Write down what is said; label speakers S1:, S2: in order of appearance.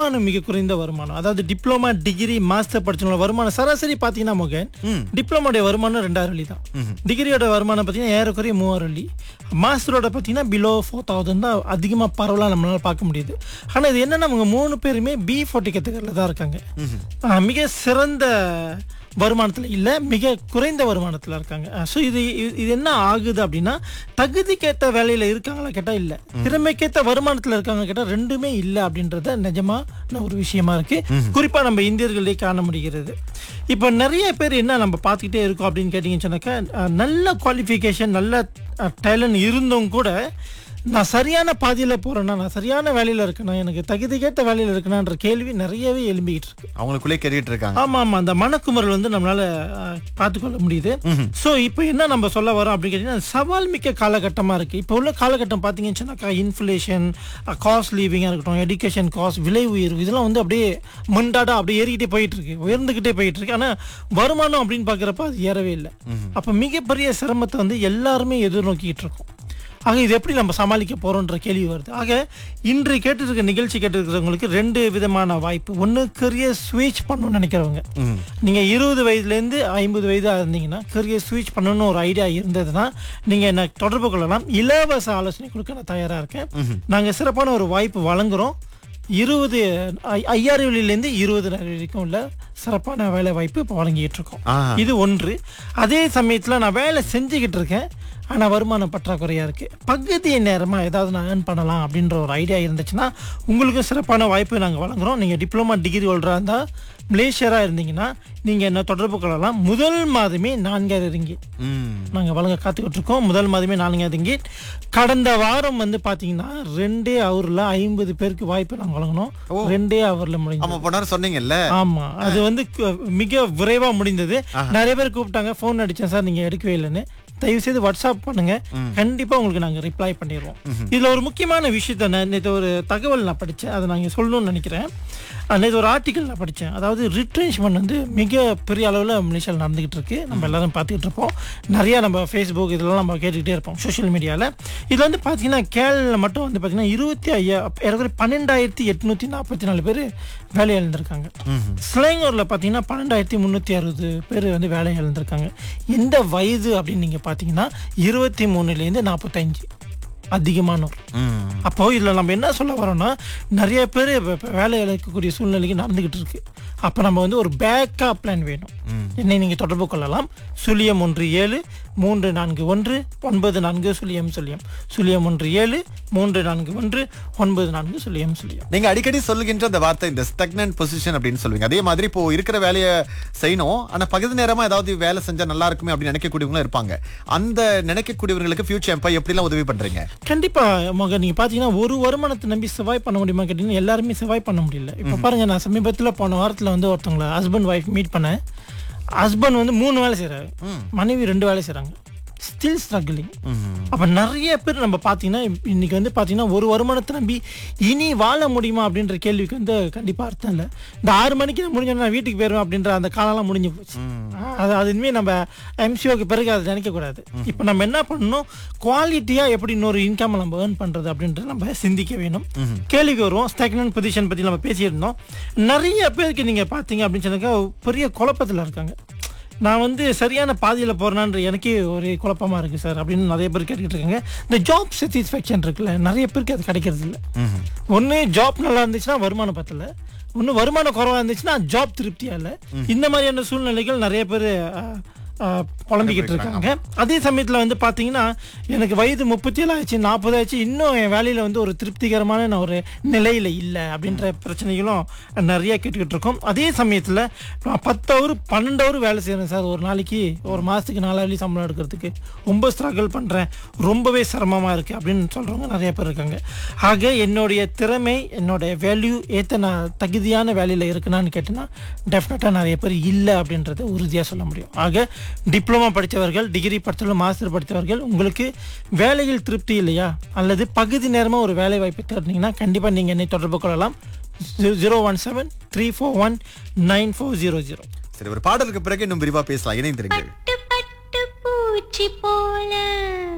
S1: வருமானம் மிக குறைந்த வருமானம் அதாவது டிப்ளமா டிகிரி மாஸ்டர் படிச்சவங்களோட வருமானம் சராசரி பார்த்தீங்கன்னா மகன் டிப்ளமோடைய வருமானம் ரெண்டாயிரம் வழி தான் டிகிரியோட வருமானம் பார்த்தீங்கன்னா ஏறக்குறைய மூவாயிரம் வழி மாஸ்டரோட பார்த்தீங்கன்னா பிலோ ஃபோர் தௌசண்ட் தான் அதிகமாக பரவலாக நம்மளால பார்க்க முடியுது ஆனால் இது என்னன்னா அவங்க மூணு பேருமே பி ஃபோர்ட்டி கேட்டகரியில் தான் இருக்காங்க ஆஹ் மிக சிறந்த வருமானத்தில் இல்லை மிக குறைந்த வருமானத்தில் இருக்காங்க ஸோ இது இது இது என்ன ஆகுது அப்படின்னா தகுதிக்கேற்ற வேலையில் இருக்காங்களா கேட்டால் இல்லை திறமைக்கேற்ற வருமானத்தில் இருக்காங்க கேட்டால் ரெண்டுமே இல்லை அப்படின்றத நிஜமான ஒரு விஷயமா இருக்கு குறிப்பாக நம்ம இந்தியர்களே காண முடிகிறது இப்போ நிறைய பேர் என்ன நம்ம பார்த்துக்கிட்டே இருக்கோம் அப்படின்னு கேட்டிங்கன்னு சொன்னாக்கா அஹ், நல்ல குவாலிஃபிகேஷன் நல்ல டேலண்ட் இருந்தும் கூட நான் சரியான பாதையில் போகிறேன்னா நான் சரியான வேலையில் இருக்கேனா எனக்கு தகுதிக்கேற்ற வேலையில் இருக்கேனான்ற கேள்வி நிறையவே எழும்பிக்கிட்டு இருக்கு
S2: அவங்களுக்குள்ளே கேட்டுட்டு இருக்காங்க
S1: ஆமா ஆமா அந்த மனக்குமுறல் வந்து நம்மளால அஹ், பார்த்துக்கொள்ள முடியுது சோ இப்போ என்ன நம்ம சொல்ல வரோம் அப்படின்னு கேட்டீங்கன்னா சவால் மிக்க காலகட்டமா இருக்கு இப்போ உள்ள காலகட்டம் பார்த்தீங்கன்னு சொன்னாக்கா இன்ஃப்ளேஷன் காஸ்ட் லீவிங்காக இருக்கட்டும் எஜுகேஷன் காஸ்ட் விலை உயர்வு இதெல்லாம் வந்து அப்படியே மண்டாடா அப்படியே ஏறிக்கிட்டே போயிட்டு இருக்கு உயர்ந்துகிட்டே போயிட்டு இருக்கு ஆனா வருமானம் அப்படின்னு பார்க்குறப்ப அது ஏறவே இல்லை அப்போ மிகப்பெரிய சிரமத்தை வந்து எல்லாருமே எதிர்நோக்கிட்டு இருக்கோம் ஆக இது எப்படி நம்ம சமாளிக்க போறோம்ன்ற கேள்வி வருது ஆக இன்று கேட்டுருக்க நிகழ்ச்சி கேட்டுருக்கிறவங்களுக்கு ரெண்டு விதமான வாய்ப்பு ஒன்று கரியர் ஸ்விட்ச் பண்ணணும்னு நினைக்கிறவங்க நீங்க இருபது வயதுலேருந்து ஐம்பது வயதா இருந்தீங்கன்னா கரியர் ஸ்விட்ச் பண்ணணும்னு ஒரு ஐடியா இருந்ததுன்னா நீங்க என்ன தொடர்பு கொள்ளலாம் இலவச ஆலோசனை கொடுக்க நான் தயாரா இருக்கேன் நாங்க சிறப்பான ஒரு வாய்ப்பு வழங்குறோம் இருபது ஐ- ஐயாயிரம் வழியிலேருந்து இருபது வரைக்கும் உள்ள சிறப்பான வேலை வாய்ப்பு இப்போ வழங்கிட்டு இருக்கோம்
S2: ஆ.
S1: இது ஒன்று அதே சமயத்தில் நான் வேலை செஞ்சுக்கிட்டு இருக்கேன் ஆனால் வருமானம் பற்றாக்குறையாக இருக்குது பகுதி நேரமாக ஏதாவது நான் ஏர்ன் பண்ணலாம் அப்படின்ற ஒரு ஐடியா இருந்துச்சுன்னா உங்களுக்கும் சிறப்பான வாய்ப்பு நாங்கள் வழங்குறோம் நீங்கள் டிப்ளமா டிகிரி ஹோல்டராக இருந்தால் மலேசியராக இருந்தீங்கன்னா நீங்கள் என்ன தொடர்பு கொள்ளலாம் முதல் மாதமே நான்காயிரம் ரிங்கிட்
S2: ம்
S1: நாங்கள் வழங்க காத்துக்கிட்டு இருக்கோம் முதல் மாதமே நான்காயிரம் ரிங்கிட் கடந்த வாரம் வந்து பார்த்தீங்கன்னா ரெண்டே ஹவரில் ஐம்பது பேருக்கு வாய்ப்பு நாங்கள் வழங்கினோம் ரெண்டே ஹவரில் முடிஞ்சு
S2: ஆமா போனாரு சொன்னீங்கல்ல
S1: ஆமா அது வந்து கு- மிக விரைவா முடிந்தது நிறைய பேர் கூப்பிட்டாங்க ஃபோன் அடிச்சேன் சார் நீங்க எடுக்கவே இல்லைன்னு தயவு செய்து வாட்ஸ்அப் பண்ணுங்க கண்டிப்பா உங்களுக்கு நாங்க ரிப்ளை பண்ணிடுவோம் இதுல ஒரு முக்கியமான விஷயத்த நான் நேற்று ஒரு தகவல் நான் படிச்சேன் அதை நாங்க சொல்லணும்னு நினைக்கிறேன் அஹ் நேத்து ஒரு ஆர்டிக்கல் நான் படித்தேன் அதாவது ரிட்ரென்ச்மெண்ட் வந்து மிக பெரிய அளவில் மலேசியாவில் நடந்துகிட்டு இருக்கு நம்ம எல்லாரும் பார்த்துக்கிட்டு இருப்போம் நிறைய நம்ம ஃபேஸ்புக் இதெல்லாம் நம்ம கேட்டுக்கிட்டே இருப்போம் சோஷியல் மீடியாவில் இது வந்து பார்த்தீங்கன்னா கேரளில் மட்டும் வந்து பார்த்தீங்கன்னா இருபத்தி ஐயா ஏறக்குறைய பன்னெண்டாயிரத்தி எட்நூற்றி நாற்பத்தி நாலு பேர் வேலை இழந்திருக்காங்க ஸ்லேங்கூரில் பார்த்தீங்கன்னா பன்னெண்டாயிரத்தி முந்நூற்றி அறுபது பேர் வந்து வேலை இழந்திருக்காங்க எந்த வயது அப்படின்னு நீங்கள் பார்த்தீங்கன்னா இருபத்தி மூணுலேருந்து நாற்பத்தஞ்சு அதிகமானோர்
S2: ம்
S1: அப்போ இதில் நம்ம என்ன சொல்ல வரோம்னா நிறைய பேர் இப்ப- இப்ப வேலை இழக்கக்கூடிய சூழ்நிலைக்கு நடந்துகிட்டு இருக்கு அப்போ நம்ம வந்து ஒரு பேக்கப் பிளான் வேணும் என்னை நீங்கள் தொடர்பு கொள்ளலாம் சுழியம் ஒன்று ஏழு மூன்று நான்கு ஒன்று ஒன்பது நான்கு சுழியம் சுழியம் சுழியம் ஒன்று ஏழு மூன்று நான்கு ஒன்று ஒன்பது நான்கு சுழியம் சுழியம்
S2: நீங்க அடிக்கடி சொல்லுகின்ற அந்த வார்த்தை இந்த ஸ்டக்னன்ட் பொசிஷன் அப்படின்னு சொல்லுவீங்க அதே மாதிரி இப்போ இருக்கிற வேலையை செய்யணும் ஆனா பகுதி நேரமா ஏதாவது வேலை செஞ்சா நல்லா இருக்குமே அப்படின்னு நினைக்கக்கூடியவங்களும் இருப்பாங்க அந்த நினைக்கக்கூடியவர்களுக்கு ஃபியூச்சர் எம்பை எப்படிலாம் உதவி பண்றீங்க
S1: கண்டிப்பா மக நீங்க பாத்தீங்கன்னா ஒரு வருமானத்தை நம்பி சர்வைவ் பண்ண முடியுமா கேட்டீங்கன்னா எல்லாருமே சர்வைவ் பண்ண முடியல இப்ப பாருங்க நான் சமீபத்துல போன வாரத்துல வந்து ஒருத்தவங்கள ஹஸ்பண்ட் ஒய்ஃப் மீட் பண்ணேன் ஹஸ்பண்ட் வந்து மூணு வேலை செய்றாரு மனைவி ரெண்டு வேலை செய்றாங்க ஸ்டில் ஸ்ட்ரகிளிங் அப்ப நிறைய பேர் நம்ம பாத்தீங்கன்னா இப்~ இன்னைக்கு வந்து பாத்தீங்கன்னா ஒரு வருமானத்தை நம்பி இனி வாழ முடியுமா அப்படின்ற கேள்விக்கு வந்து கண்டிப்பா அர்த்தம் இல்லை இந்த ஆறு மணிக்கு நான் முடிஞ்சோன்னா நான் வீட்டுக்கு போயிடுவேன் அப்படின்ற அந்த காலம்லாம் முடிஞ்சு போச்சு அது அது இனிமே நம்ம எம்சிஓக்கு பிறகு அதை நினைக்கக்கூடாது இப்போ நம்ம என்ன பண்ணணும் குவாலிட்டியாக எப்படி இன்னொரு இன்கம் நம்ம ஏர்ன் பண்ணுறது அப்படின்றது நம்ம சிந்திக்க வேணும் கேள்விக்கு வருவோம் ஸ்டெக்னன் பொசிஷன் பற்றி நம்ம பேசியிருந்தோம் நிறைய பேருக்கு நீங்கள் பார்த்தீங்க அப்படின்னு சொன்னாக்கா பெரிய குழப்பத்தில் இருக்காங்க நான் வந்து சரியான பாதையில் போகிறேனான்ற எனக்கே ஒரு குழப்பமா இருக்குது சார் அப்படின்னு நிறைய பேர் கேட்டுக்கிட்டு இருக்காங்க இந்த ஜாப் சாட்டிஸ்ஃபேக்ஷன் இருக்குல்ல நிறைய பேருக்கு அது கிடைக்கிறது இல்லை ஒன்று ஜாப் நல்லா இருந்துச்சுன்னா வருமானம் பத்தல ஒன்று வருமானம் குறவா இருந்துச்சுன்னா ஜாப் திருப்தியா இல்லை இந்த மாதிரியான சூழ்நிலைகள் நிறைய பேர் புலம்பிக்கிட்டு இருக்காங்க அதே சமயத்தில் வந்து பார்த்தீங்கன்னா எனக்கு வயது முப்பத்தி ஏழு ஆச்சு நாற்பது ஆச்சு இன்னும் என் வேலையில் வந்து ஒரு திருப்திகரமான நான் ஒரு நிலையில் இல்லை அப்படின்ற பிரச்சனைகளும் நிறைய கேட்டுக்கிட்டு இருக்கோம் அதே சமயத்தில் நான் பத்து ஹவர் பன்னெண்டு ஹவர் வேலை செய்கிறேன் சார் ஒரு நாளைக்கு ஒரு மாதத்துக்கு நாலாயிரம் சம்பளம் எடுக்கிறதுக்கு ரொம்ப ஸ்ட்ரகிள் பண்ணுறேன் ரொம்பவே சிரமமாக இருக்குது அப்படின்னு சொல்கிறவங்க நிறைய பேர் இருக்காங்க ஆக என்னுடைய திறமை என்னுடைய வேல்யூ ஏற்ற நான் தகுதியான வேலையில் இருக்குனான்னு கேட்டேன்னா டெஃபினட்டாக நிறைய பேர் இல்லை அப்படின்றத உறுதியாக சொல்ல முடியும் ஆக டிப்ளமா படித்தவர்கள் டிகிரி படித்தவர்கள் மாஸ்டர் படித்தவர்கள் உங்களுக்கு வேலையில் திருப்தி இல்லையா அல்லது பகுதி நேரமாக ஒரு வேலை வாய்ப்பு தேடினீங்கன்னா கண்டிப்பாக நீங்கள் என்னை தொடர்பு கொள்ளலாம் zero one seven three four one nine four zero zero
S2: சரி ஒரு பாடலுக்கு பிறகு இன்னும் விரிவா பேசலாம் இணைந்திருங்கள்
S3: பட்டு பட்டு பூச்சி போல